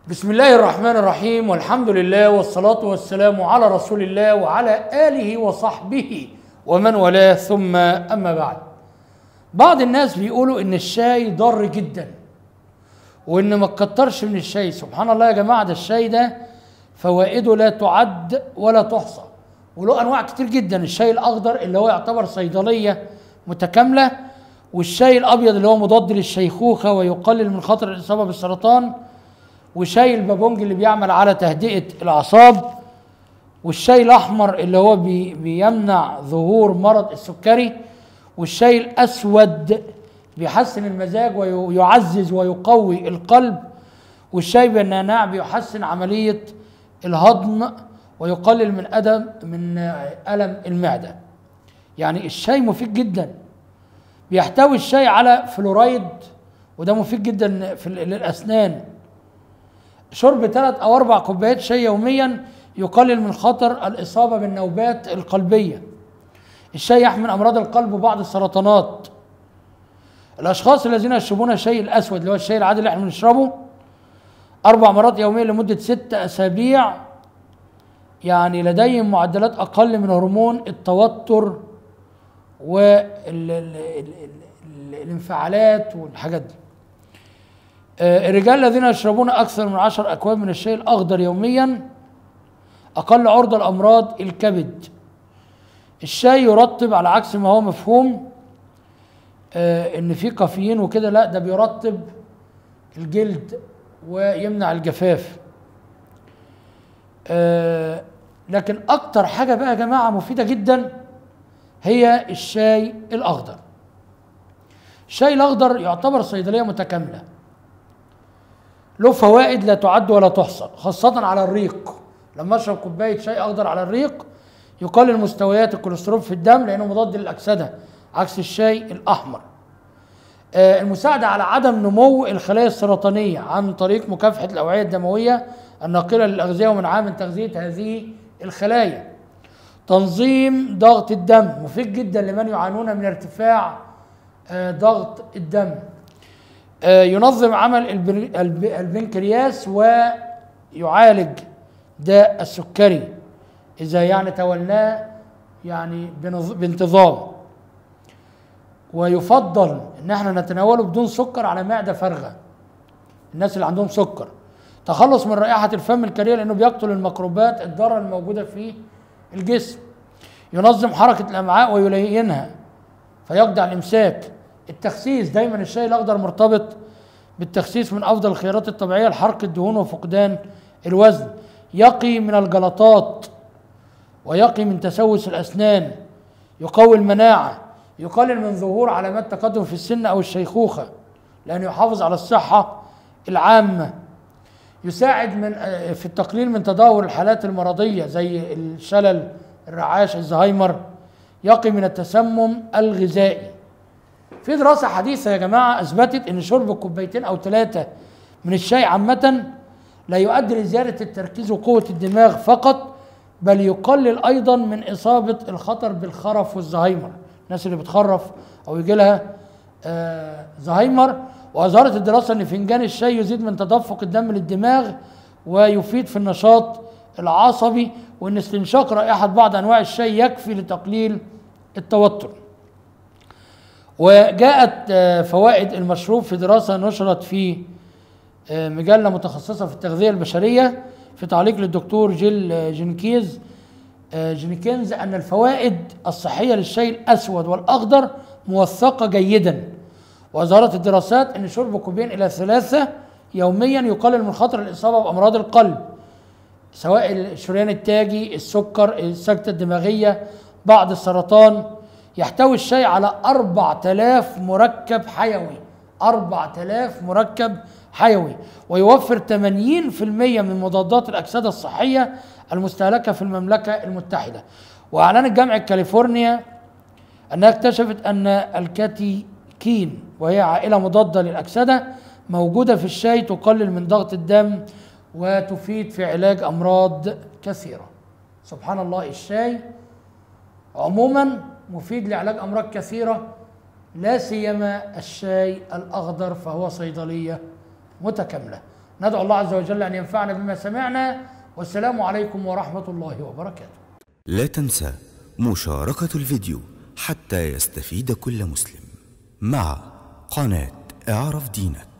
بسم الله الرحمن الرحيم والحمد لله والصلاة والسلام على رسول الله وعلى آله وصحبه ومن والاه ثم أما بعد بعض الناس بيقولوا إن الشاي ضار جدا وإن ما تكترش من الشاي سبحان الله يا جماعة ده الشاي ده فوائده لا تعد ولا تحصى وله أنواع كتير جدا الشاي الأخضر اللي هو يعتبر صيدلية متكاملة والشاي الأبيض اللي هو مضاد للشيخوخة ويقلل من خطر الإصابة بالسرطان وشاي البابونج اللي بيعمل على تهدئة الأعصاب والشاي الأحمر اللي هو بي بيمنع ظهور مرض السكري والشاي الأسود بيحسن المزاج ويعزز ويقوي القلب والشاي بالنعناع بيحسن عملية الهضم ويقلل من أدم من ألم المعدة يعني الشاي مفيد جدا بيحتوي الشاي على فلورايد وده مفيد جدا في للأسنان شرب ثلاث او اربع كوبايات شاي يوميا يقلل من خطر الاصابه بالنوبات القلبيه الشاي يحمي من امراض القلب وبعض السرطانات الاشخاص الذين يشربون الشاي الاسود اللي هو الشاي العادي اللي احنا بنشربه اربع مرات يوميا لمده ست اسابيع يعني لديهم معدلات اقل من هرمون التوتر والانفعالات والحاجات دي الرجال الذين يشربون أكثر من عشر أكواب من الشاي الأخضر يوميا أقل عرضة لأمراض الكبد الشاي يرطب على عكس ما هو مفهوم آه إن في كافيين وكده لا ده بيرطب الجلد ويمنع الجفاف آه لكن أكتر حاجة بقى يا جماعة مفيدة جدا هي الشاي الأخضر الشاي الأخضر يعتبر صيدلية متكاملة له فوائد لا تعد ولا تحصى خاصة على الريق لما اشرب كوباية شاي اخضر على الريق يقلل مستويات الكوليسترول في الدم لانه مضاد للاكسدة عكس الشاي الاحمر آه المساعدة على عدم نمو الخلايا السرطانية عن طريق مكافحة الأوعية الدموية الناقلة للأغذية ومنعها من تغذية هذه الخلايا تنظيم ضغط الدم مفيد جدا لمن يعانون من ارتفاع آه ضغط الدم ينظم عمل البنكرياس ويعالج داء السكري اذا يعني تولناه يعني بانتظام ويفضل ان احنا نتناوله بدون سكر على معده فارغه الناس اللي عندهم سكر تخلص من رائحه الفم الكريه لانه بيقتل الميكروبات الضاره الموجوده في الجسم ينظم حركه الامعاء ويلينها فيقضي على الامساك التخسيس دايما الشاي الاخضر مرتبط بالتخسيس من افضل الخيارات الطبيعيه لحرق الدهون وفقدان الوزن يقي من الجلطات ويقي من تسوس الاسنان يقوي المناعه يقلل من ظهور علامات تقدم في السن او الشيخوخه لانه يحافظ على الصحه العامه يساعد من في التقليل من تدهور الحالات المرضيه زي الشلل الرعاش الزهايمر يقي من التسمم الغذائي في دراسة حديثة يا جماعة أثبتت أن شرب كوبايتين أو ثلاثة من الشاي عامة لا يؤدي لزيادة التركيز وقوة الدماغ فقط بل يقلل أيضا من إصابة الخطر بالخرف والزهايمر الناس اللي بتخرف أو يجي لها آه زهايمر وأظهرت الدراسة أن فنجان الشاي يزيد من تدفق الدم للدماغ ويفيد في النشاط العصبي وأن استنشاق رائحة بعض أنواع الشاي يكفي لتقليل التوتر وجاءت فوائد المشروب في دراسة نشرت في مجلة متخصصة في التغذية البشرية في تعليق للدكتور جيل جينكيز جينكينز أن الفوائد الصحية للشاي الأسود والأخضر موثقة جيدا وأظهرت الدراسات أن شرب كوبين إلى ثلاثة يوميا يقلل من خطر الإصابة بأمراض القلب سواء الشريان التاجي السكر السكتة الدماغية بعض السرطان يحتوي الشاي على 4000 مركب حيوي 4000 مركب حيوي ويوفر 80% من مضادات الأكسدة الصحية المستهلكة في المملكة المتحدة وأعلنت جامعة كاليفورنيا أنها اكتشفت أن الكاتيكين وهي عائلة مضادة للأكسدة موجودة في الشاي تقلل من ضغط الدم وتفيد في علاج أمراض كثيرة سبحان الله الشاي عموما مفيد لعلاج امراض كثيره لا سيما الشاي الاخضر فهو صيدليه متكامله ندعو الله عز وجل أن ينفعنا بما سمعنا والسلام عليكم ورحمة الله وبركاته لا تنسى مشاركة الفيديو حتى يستفيد كل مسلم مع قناة اعرف دينك